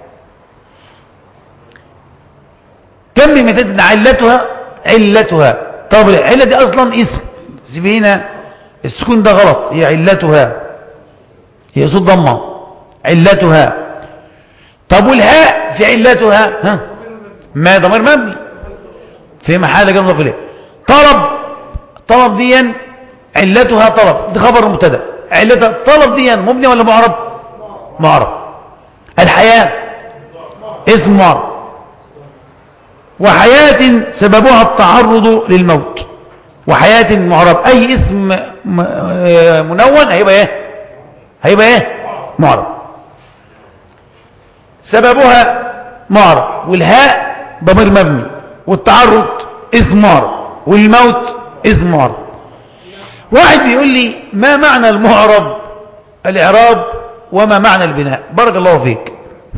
كم من ميتة علتها علتها طلب العلة دي أصلا اسم سيبينا السكون ده غلط هي علتها هي صوت ضمة علتها طب والهاء في علتها ها ما ضمير مبني في محل جمله في طلب طلب ديا علتها طلب دي خبر مبتدا علتها طلب ديا مبني ولا معرب معرب الحياه اسم معرب وحياه سببها التعرض للموت وحياه معرب اي اسم منون هيبقى ايه هيبقى ايه معرب سببها معرب والهاء ضمير مبني والتعرض اسم معرب والموت اسم معرب واحد بيقول لي ما معنى المعرب الاعراب وما معنى البناء بارك الله فيك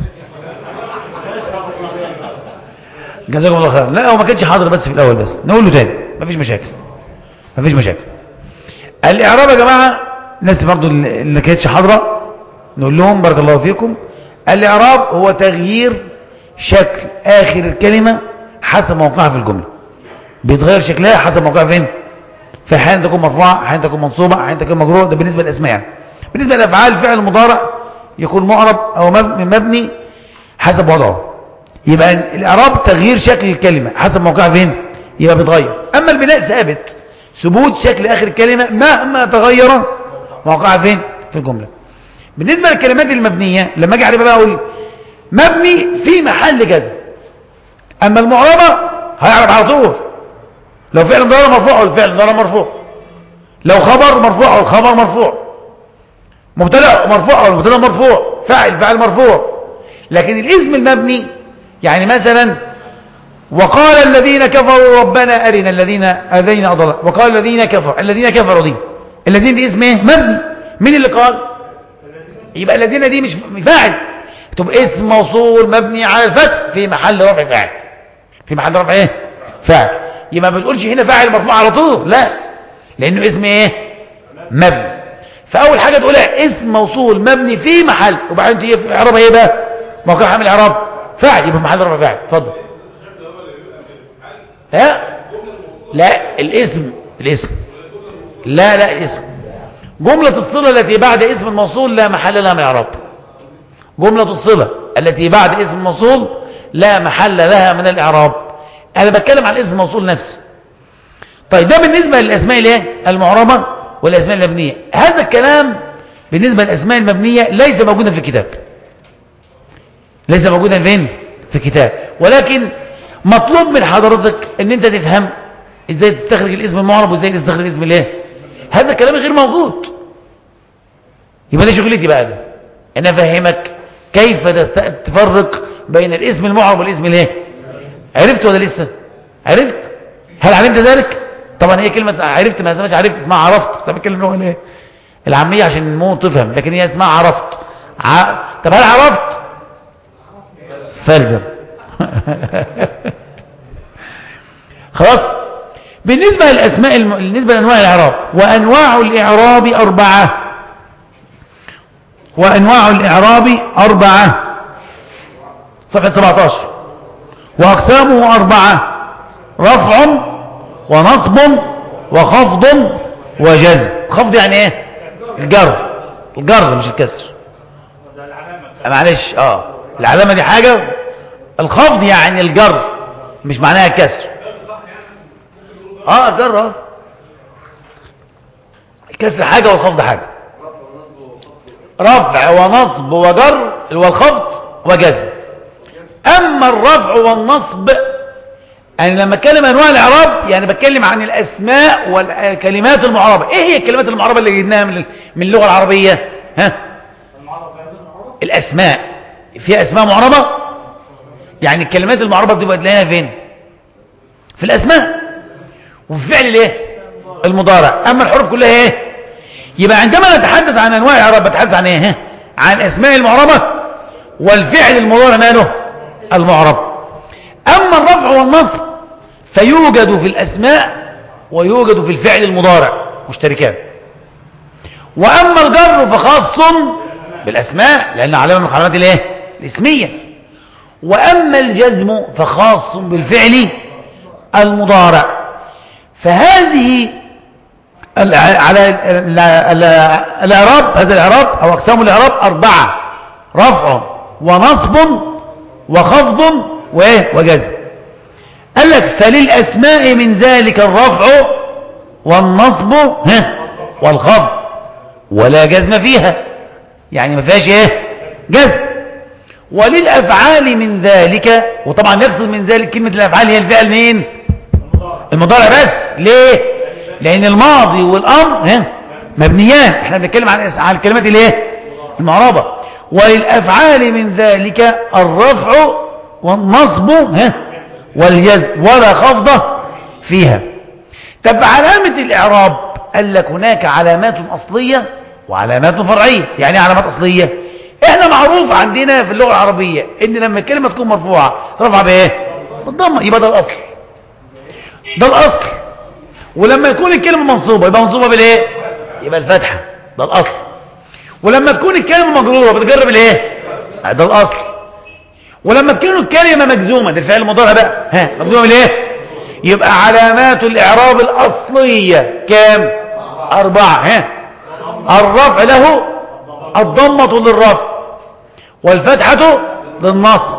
جزاكم الله خير لا هو ما كانش حاضر بس في الاول بس نقول له تاني مفيش مشاكل مفيش مشاكل الاعراب يا جماعه الناس برضو اللي كانتش حاضره نقول لهم بارك الله فيكم الاعراب هو تغيير شكل آخر الكلمة حسب موقعها في الجملة بيتغير شكلها حسب موقعها فين في حين تكون مرفوعة حين تكون منصوبة حين تكون مجرورة ده بالنسبة للأسماء يعني بالنسبة للأفعال فعل مضارع يكون معرب أو مبني حسب وضعه يبقى الإعراب تغيير شكل الكلمة حسب موقعها فين يبقى بيتغير أما البناء ثابت ثبوت شكل آخر الكلمة مهما تغير موقعها فين في الجملة بالنسبة للكلمات المبنية لما أجي أعرفها بقى أقول مبني في محل جزم اما المعربة هيعرب على طول لو فعل مضارع مرفوع او الفعل مضارع مرفوع لو خبر مرفوع او الخبر مرفوع مبتدا مرفوع او المبتدا مرفوع فاعل فاعل مرفوع لكن الاسم المبني يعني مثلا وقال الذين كفروا ربنا ارنا الذين اذينا اضل وقال الذين كفروا الذين كفروا دي الذين دي اسم ايه مبني مين اللي قال يبقى الذين دي مش فاعل اكتب اسم موصول مبني على الفتح في محل رفع فاعل في محل رفع ايه فاعل يبقى ما بتقولش هنا فاعل مرفوع على طول لا لانه اسم ايه مبني فاول حاجه تقولها اسم موصول مبني في محل وبعدين تيجي في اعرابها ايه بقى موقع عامل اعراب فاعل يبقى في محل رفع فاعل اتفضل ها لا الاسم الاسم لا لا الاسم جملة الصلة التي بعد اسم الموصول لا محل لها من اعراب جملة الصلة التي بعد اسم الموصول لا محل لها من الاعراب انا بتكلم عن اسم الموصول نفسه طيب ده بالنسبة للاسماء الايه المعربة والاسماء المبنية هذا الكلام بالنسبة للاسماء المبنية ليس موجودا في الكتاب ليس موجودا فين في الكتاب ولكن مطلوب من حضرتك ان انت تفهم ازاي تستخرج الاسم المعرب وازاي تستخرج الاسم الايه هذا الكلام غير موجود يبقى ده شغلتي بقى ده انا افهمك كيف تفرق بين الاسم المعرب والاسم الايه عرفت ولا لسه عرفت هل علمت ذلك طبعا هي كلمه عرفت ما اسمهاش عرفت اسمها عرفت بس انا بتكلم اللغه الايه العاميه عشان مو تفهم لكن هي اسمها عرفت ع... طب هل عرفت فالزم خلاص بالنسبة للأسماء الم... بالنسبة لأنواع الإعراب وأنواع الإعراب أربعة وأنواع الإعراب أربعة صفحة 17 وأقسامه أربعة رفع ونصب وخفض وجزم خفض يعني ايه الجر الجر مش الكسر معلش اه العلامة دي حاجة الخفض يعني الجر مش معناها الكسر اه الجر اه الكسر حاجة والخفض حاجة رفع ونصب وجر والخفض وجزم اما الرفع والنصب انا لما اتكلم انواع الاعراب يعني بتكلم عن الاسماء والكلمات المعربه ايه هي الكلمات المعربه اللي جبناها من من اللغه العربيه ها الاسماء في اسماء معربه يعني الكلمات المعربه بتبقى تلاقيها فين في الاسماء وفي فعل الايه المضارع اما الحروف كلها ايه يبقى عندما نتحدث عن انواع الاعراب بتحدث عن ايه عن اسماء المعربه والفعل المضارع ماله المعرب اما الرفع والنصب فيوجد في الاسماء ويوجد في الفعل المضارع مشتركان واما الجر فخاص بالاسماء لان علامه من علامات الايه الاسميه واما الجزم فخاص بالفعل المضارع فهذه على الاعراب هذا الاعراب او اقسام الاعراب اربعه رفع ونصب وخفض وايه وجزم قال لك فللاسماء من ذلك الرفع والنصب ها والخفض ولا جزم فيها يعني ما فيهاش ايه جزم وللافعال من ذلك وطبعا يقصد من ذلك كلمه الافعال هي الفعل مين المضارع بس ليه لان الماضي والامر ها مبنيان احنا بنتكلم عن عن الكلمات الايه المعربه وللافعال من ذلك الرفع والنصب ها والجزم ولا خفضه فيها طب علامه الاعراب قال لك هناك علامات اصليه وعلامات فرعيه يعني ايه علامات اصليه احنا معروف عندنا في اللغه العربيه ان لما الكلمه تكون مرفوعه ترفع بايه بالضمه يبقى ده الاصل ده الاصل ولما يكون الكلمه منصوبه يبقى منصوبه بالايه يبقى الفتحه ده الاصل ولما تكون الكلمه مجروره بتجرب الايه ده الاصل ولما تكون الكلمه مجزومه ده الفعل المضارع بقى ها مجزومه بالايه يبقى علامات الاعراب الاصليه كام اربعه ها الرفع له الضمه للرفع والفتحه للنصب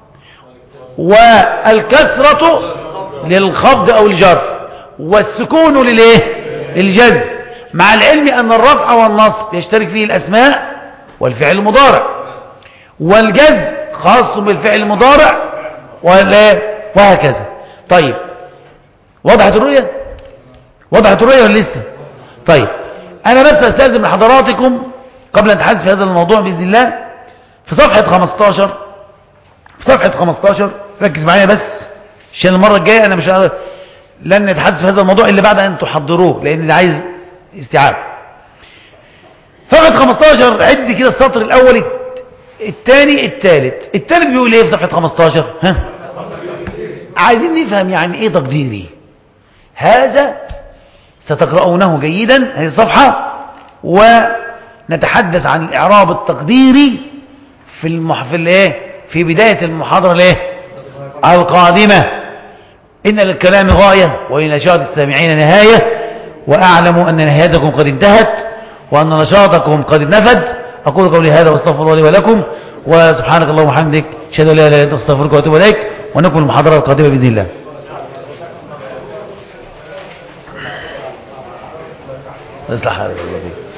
والكسره للخفض او الجر والسكون للايه للجزم مع العلم ان الرفع والنصب يشترك فيه الاسماء والفعل المضارع والجزم خاص بالفعل المضارع وهكذا طيب وضحت الرؤية وضحت الرؤية ولا لسه طيب انا بس استاذن من حضراتكم قبل ان نتحدث في هذا الموضوع باذن الله في صفحة 15 في صفحة 15 ركز معايا بس عشان المرة الجاية انا مش هقدر لن نتحدث في هذا الموضوع الا بعد ان تحضروه لان ده عايز استيعاب صفحة 15 عد كده السطر الاول الثاني الثالث الثالث بيقول ايه في صفحة 15 ها عايزين نفهم يعني ايه تقديري هذا ستقرؤونه جيدا هذه الصفحة ونتحدث عن الإعراب التقديري في المح... في الايه في بداية المحاضرة الايه القادمة إن للكلام غاية وإن نشاط السامعين نهاية وأعلم أن نهايتكم قد انتهت وأن نشاطكم قد نفد أقول قولي هذا واستغفر الله لي ولكم وسبحانك اللهم وبحمدك أشهد أن لا إله إلا أنت أستغفرك وأتوب إليك ونكمل المحاضرة القادمة بإذن الله اصلح هذا